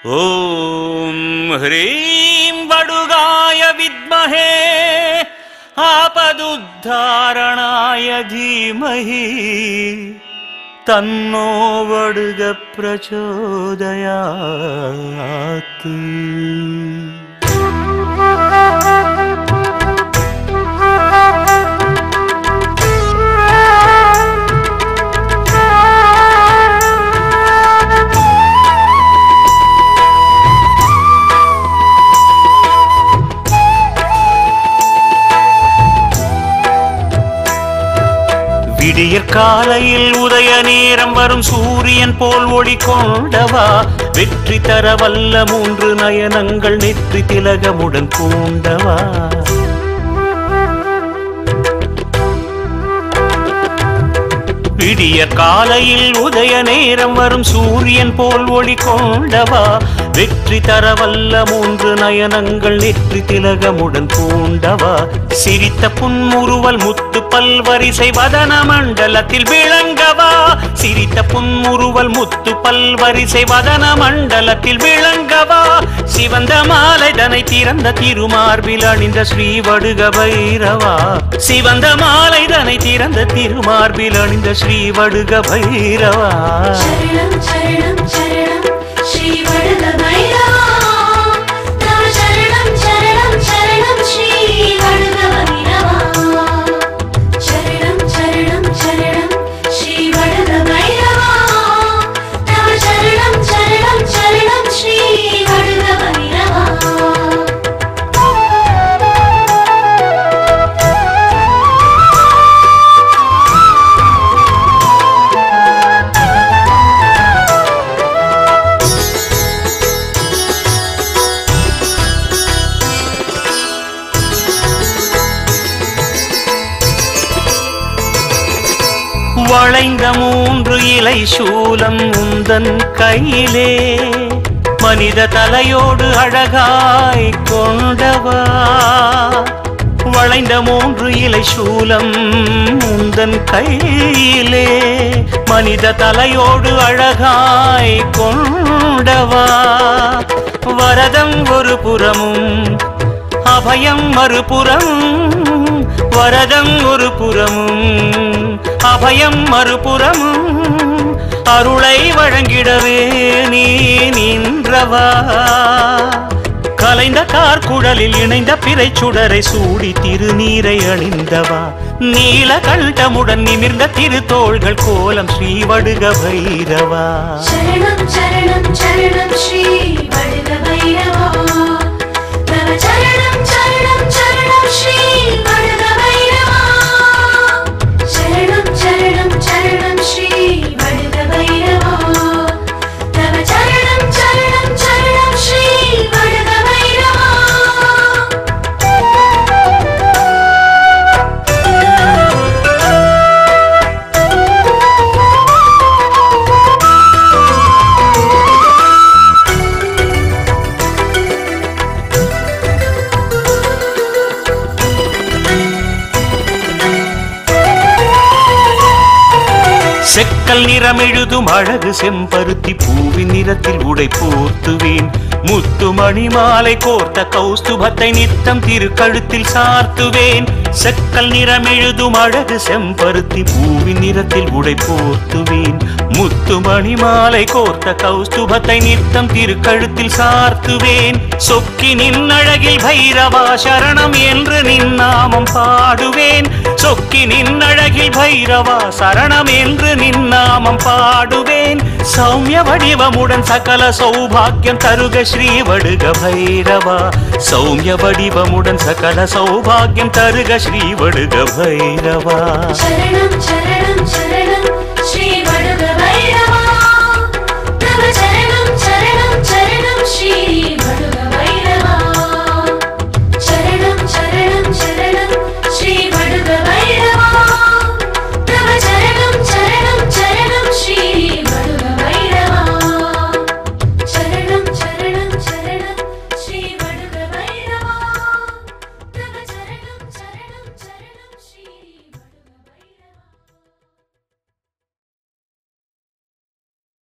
ॐ ह्रीं वडुगाय विद्महे आपदुद्धारणाय धीमहि तन्नो वडुग प्रचोदयात् விடியற் காலையில் உதய நேரம் வரும் சூரியன் போல் ஒளி கொண்டவா வெற்றி தர வல்ல மூன்று நயனங்கள் நெற்றி திலகமுடன் பூண்டவா விடிய காலையில் உதய நேரம் வரும் சூரியன் போல் ஒளி கொண்டவா வெற்றி தர வல்ல மூன்று நயனங்கள் நெற்றி திலகமுடன் பூண்டவா சிரித்த புன்முறுவல் முத்து பல்வரிசை வதன மண்டலத்தில் விளங்கவா சிரித்த புன்முறுவல் முத்து பல்வரிசை வதன மண்டலத்தில் விளங்கவா சிவந்த மாலை தனை திறந்த திருமார்பில் அணிந்த ஸ்ரீவடுக பைரவா சிவந்த மாலை தனை திறந்த திருமார்பில் அணிந்த ஸ்ரீவடுக பைரவா சரணம் சரணம் சரணம் ஸ்ரீ வடுக பைரவா தவ சரணம் சரணம் சரணம் ஸ்ரீ வடுக பைரவா சரணம் சரணம் சரணம் ஸ்ரீ வடுக பைரவா தவ சரணம் சரணம் சரணம் ஸ்ரீ வடுக பைரவா வளைந்த மூன்று இலை சூலம் உந்தன் கையிலே மனித தலையோடு அழகாய் கொண்டவா வளைந்த மூன்று இலை சூலம் உந்தன் கையிலே மனித தலையோடு அழகாய் கொண்டவா வரதம் ஒரு புறமும் அபயம் மறுபுறமும் வரதம் ஒரு புறமும் அபயம் மறுபுறமும் அருளை வழங்கிடவே நீ நின்றவா கலைந்த கார்குழலில் இணைந்த பிறை சுடரை சூடி திருநீரை அணிந்தவா நீல கண்டமுடன் நிமிர்ந்த திருத்தோள்கள் கோலம் ஸ்ரீவடுக பைரவா சரணம் சரணம் சரணம் ஸ்ரீ வடுக பைரவா தவ சரணம் சரணம் சரணம் ஸ்ரீ வடுக பைரவா சரணம் சரணம் சரணம் ஸ்ரீ வடுக பைரவா தவ சரணம் சரணம் சரணம் ஸ்ரீ வடுக பைரவா செக்கல் நிறமெழுதும் அழகு செம்பருத்தி பூவின் நிறத்தில் உடை போர்த்துவேன் முத்து மணி மாலை கோர்த்த கௌஸ்துபத்தை நித்தம் திருக்கழுத்தில் சார்த்துவேன் செக்கல் நிறமெழுதும் அழகு செம்பருத்தி பூவின் நிறத்தில் உடை போர்த்துவேன் முத்து மணி மாலை கோர்த்த கௌஸ்துபத்தை நித்தம் திருக்கழுத்தில் சார்த்துவேன் சொக்கி நின் அழகில் பைரவா சரணம் என்று நின் நாமம் பாடுவேன் சொக்கி நின் அழகில் பைரவா சரணம் என்று நின் நாமம் பாடுவேன் சௌமிய வடிவமுடன் சகல சௌபாக்கியம் தருக ஸ்ரீ வடுக பைரவா சௌமிய வடிவமுடன் சகல சௌபாக்கியம் தருக ஸ்ரீ வடுக பைரவா சரணம் சரணம் சரணம்